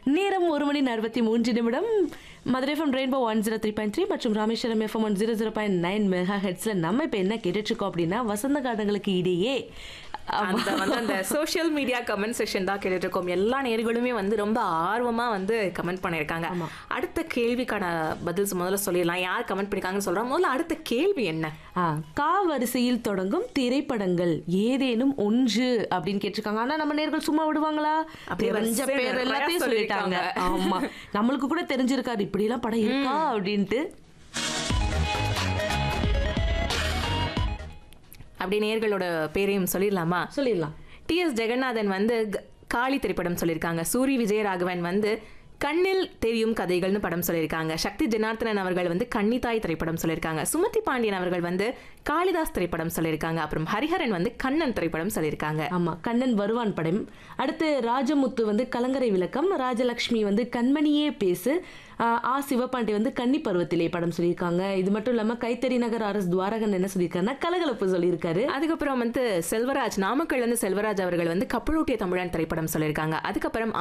நேரம் ஒரு மணி அறுபத்தி மூன்று நிமிடம் Madurai FM rainbow one zero three point three மற்றும் Rameswaram FM one zero zero point nine mega ஹெட்ஸில் நம்ம இப்போ என்ன கேட்டுட்டு இருக்கோம் அப்படின்னா வசந்த காலங்களுக்கு இடையே அந்த வந்து அந்த சோஷியல் மீடியா கமெண்ட் செக்ஷன் தான் கேட்டுட்டு இருக்கோம் எல்லா நேர்களுமே வந்து ரொம்ப ஆர்வமா வந்து கமெண்ட் பண்ணியிருக்காங்க அடுத்த கேள்விக்கான பதில் முதல்ல சொல்லிடலாம் யார் கமெண்ட் பண்ணிருக்காங்கன்னு சொல்றோம் முதல்ல அடுத்த கேள்வி என்ன ஆ, கா வரிசையில் தொடங்கும் திரைப்படங்கள் ஏதேனும் ஒன்று அப்படின்னு கேட்டிருக்காங்க ஆனா நம்ம நேர்கள் சும்மா விடுவாங்களா அப்படியே தெரிஞ்ச வரிசையா பேர் நிறைய எல்லாத்தையும் சொல்லிட்டாங்க சொல்லியிருக்காங்க. ஆமா நம்மளுக்கு கூட தெரிஞ்சிருக்காரு இப்படி எல்லாம் படம் இருக்கா அப்படின்ட்டு அப்படி நேர்களோட பேரையும் சொல்லிடலாமா சொல்லிடலாம் டி எஸ் ஜெகநாதன் வந்து க- காளி திரைப்படம் சொல்லியிருக்காங்க சூரி விஜயராகவன் வந்து கண்ணில் தெரியும் கதைகள்னு படம் சொல்லியிருக்காங்க சக்தி ஜனார்த்தனன் அவர்கள் வந்து கன்னித்தாய் திரைப்படம் சொல்லியிருக்காங்க சுமதி பாண்டியன் அவர்கள் வந்து காளிதாஸ் திரைப்படம் சொல்லியிருக்காங்க அப்புறம் ஹரிஹரன் வந்து கண்ணன் திரைப்படம் சொல்லியிருக்காங்க ஆமா கண்ணன் வருவான் படம் அடுத்து ராஜமுத்து வந்து கலங்கரை விளக்கம் ராஜலக்ஷ்மி வந்து கண்மணியே பேசு ஆஹ் ஆ சிவபாண்டி வந்து கன்னி பருவத்திலே படம் சொல்லியிருக்காங்க இது மட்டும் இல்லாம கைத்தறி நகர் அரசு துவாரகன் என்ன சொல்லியிருக்காருன்னா கலகலப்பு சொல்லியிருக்காரு அதுக்கப்புறம் வந்து செல்வராஜ் நாமக்கல் வந்து செல்வராஜ் அவர்கள் வந்து கப்பலூட்டிய தமிழன் திரைப்படம் சொல்லியிருக்காங்க அதுக்கப்புறம்